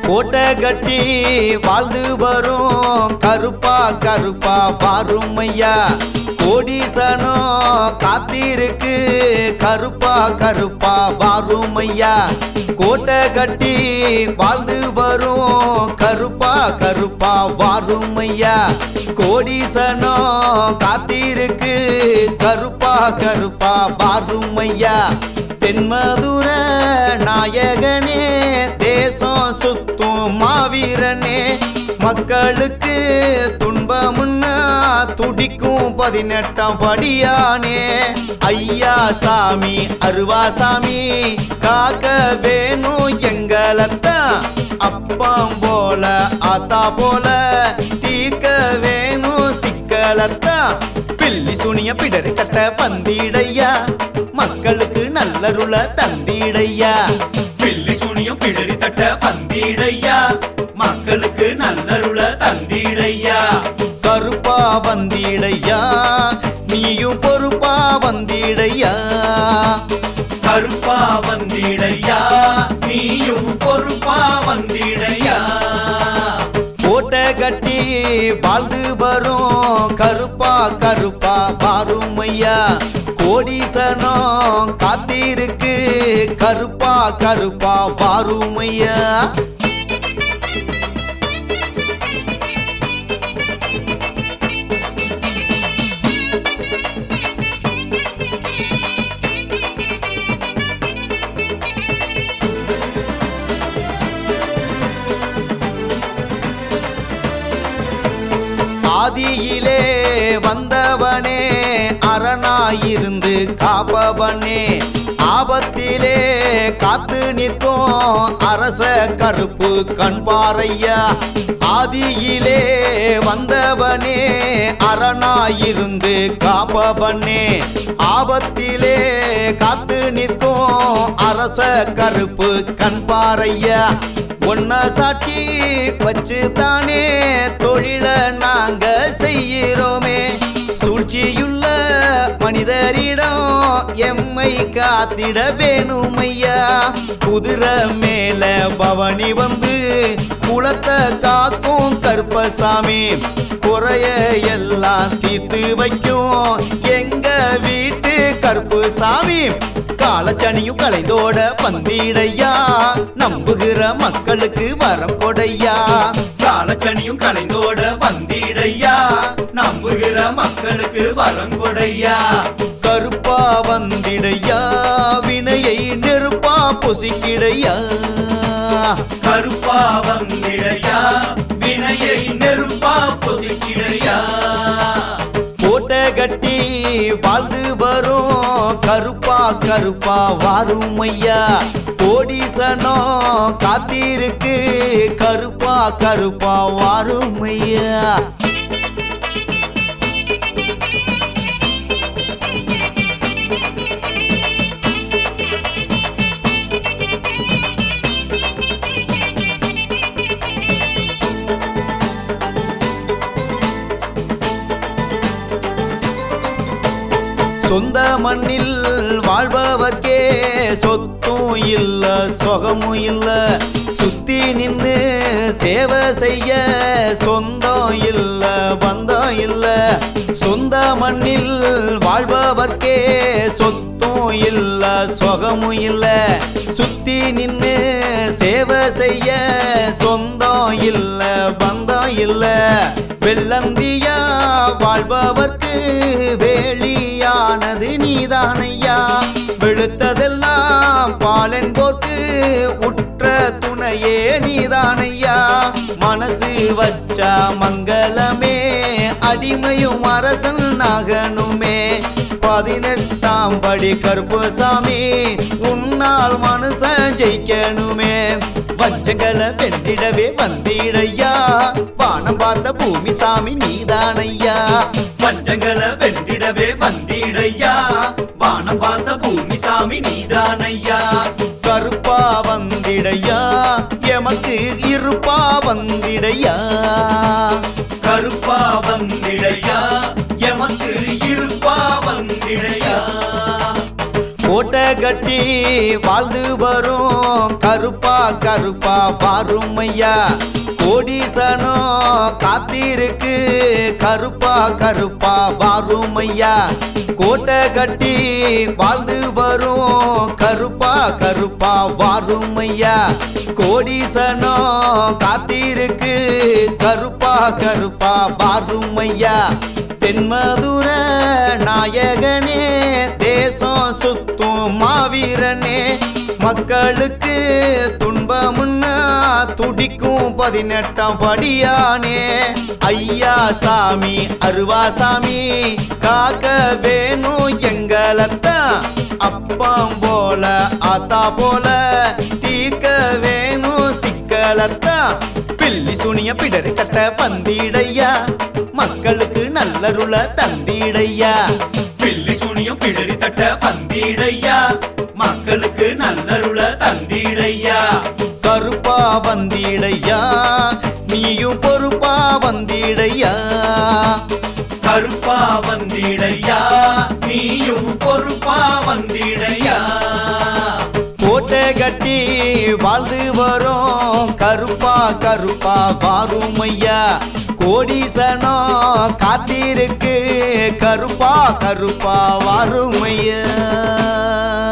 கோட்டை கட்டி வாழ்ந்து வரும் கருப்பா கருப்பா வாரும் ஐயா கோடீசனோ காத்திருக்கு கருப்பா கருப்பா வாரும் ஐயா கோட்டை கட்டி வாழ்ந்து வரும் கருப்பா கருப்பா வாரும் ஐயா கோடீசனோ காத்திருக்கு கருப்பா கருப்பா வாரும் ஐயா தென்மதுர நாயகனே தேசம் சுத்தும் மாவீரனே மக்களுக்கு துன்பமுன்னா துடிக்கும் பதினெட்டாம் படியானே ஐயா சாமி அருவா சாமி காக்க வேணும் எங்களைத்தான் அப்பாம் போல ஆத்தா போல தீர்க்க வேணும் சிக்கலத்தான் பில்லி சுனிய பிடரு கட்ட பந்திடையா மக்களுக்கு நல்லருள தந்திடையா பில்லி சுனியும் பிடரி தட்ட வந்தீடையா மக்களுக்கு நல்லருள தந்தீடையா கருப்பா வந்திடையா நீயும் பொறுப்பா வந்திடையா கருப்பா வந்தீடையா நீயும் பொறுப்பா வந்தீடையா கோட்டை கட்டி வாழ்ந்து வரும் கருப்பா கருப்பா வாரும் ஐயா கோடீசனோ காத்திருக்கு கருப்பா கருப்பா வாரும் ஐயா ஆதியிலே வந்தவனே அரணாயிருந்து காப்பவனே ஆபத்திலே காத்து நிற்கும் அரச கருப்பு கண்பாரையா ஆதியிலே வந்தவனே அரணாயிருந்து காப்பவனே ஆபத்திலே காத்து நிற்கும் அரச கருப்பு கண்பாரையா ஒன்ன சாட்சி வச்சு தானே தொழில நாங்க செய்கிறோமே சூழ்ச்சியுள்ள மனிதரிடம் எம்மை காத்திட வேணுமையா குதிரை மேல பவனி வந்து குளத்தை காக்கும் கருப்பசாமி குறைய எல்லாம் தீர்த்து வைக்கும் எங்க வீட்டு கருப்பு சாமி காலச்சனியும் கலைந்தோட பந்திடையா நம்புகிற மக்களுக்கு வரம் கொடையா காலக்கனியும் கலைந்தோட வந்தீடையா நம்புகிற மக்களுக்கு வரங்கொடையா கருப்பா வந்திடையா வினையை நெருப்பா பொசிக்கிடையா கருப்பா வந்திடையா வினையை நெருப்பா பொசிக்கிடையா கோட்டை கட்டி வாழ்ந்து வரும் கருப்பா கருப்பா வாரும் ஐயா கோடீசனோ காத்திருக்கு கருப்பா கருப்பா வாரும் ஐயா சொந்த மண்ணில் வாழ்பவர்க்கே சொத்தும் இல்ல சொகமும் இல்ல சுத்தி நின்று சேவை செய்ய சொந்தம் இல்ல பந்தம் இல்ல சொந்த மண்ணில் வாழ்பவர்க்கே சொத்தும் இல்ல சொகமும் இல்ல சுத்தி நின்று சேவை செய்ய சொந்தம் இல்ல பந்தம் இல்ல வெள்ளந்தியா வாழ்பவர்க்கு வேலியானது நீதானையா வெளுத்ததெல்லாம் பாலன் போர்க்கு உற்ற துணையே நீதானையா மனசு வச்சா மங்களமே அடிமையும் அரசன் நகனுமே பதினெட்டாம் படி கருப்புசாமி உன்னால் மனுஷன் ஜெயிக்கணுமே வஞ்சங்களை வென்றிடவே வந்திடையா வானம் பார்த்த பூமி சாமி நீதானையா பஞ்சங்களை வென்றிடவே வந்தீடையா வானம் பார்த்த பூமி சாமி நீதானையா கருப்பா வந்திடையா எமக்கு இருப்பா வந்திடையா கருப்பா வந்திடையா எமக்கு இருப்பா வந்திடையா கோட்டை கட்டி வாழ்ந்து வரும் கருப்பா கருப்பா வாரும் ஐயா கோடீசனோ காத்திருக்கு கருப்பா கருப்பா வாரும் ஐயா கோட்டை கட்டி வாழ்ந்து வரும் கருப்பா கருப்பா வாரும் ஐயா கோடீசனோ காத்திருக்கு கருப்பா கருப்பா வாரும் ஐயா தென்மதுர நாயகனே தேசம் சுத்தும் மாவீரனே மக்களுக்கு துன்பமுன்னா துடிக்கும் பதினெட்டாம் படியானே ஐயா சாமி அருவா சாமி காக்க வேணும் எங்களைத்தான் அப்பாம் போல ஆத்தா போல தீர்க்க வேணும் சிக்கலத்தான் பில்லி சுனிய பிடரு கட்ட பந்திடையா மக்களுக்கு நல்லருள தந்திடையா பில்லி சுனியும் பிடரி தட்ட வந்திடையா மக்களுக்கு நல்லருள தந்திடையா கருப்பா வந்திடையா நீயும் பொறுப்பா வந்திடையா கருப்பா வந்திடையா நீயும் பொறுப்பா வந்திடையா கோட்டை கட்டி வாழ்ந்து வரோம் கருப்பா கருப்பா வாரும் ஐயா கோடீசனோ காத்திருக்கு கருப்பா கருப்பா வாரும் ஐயா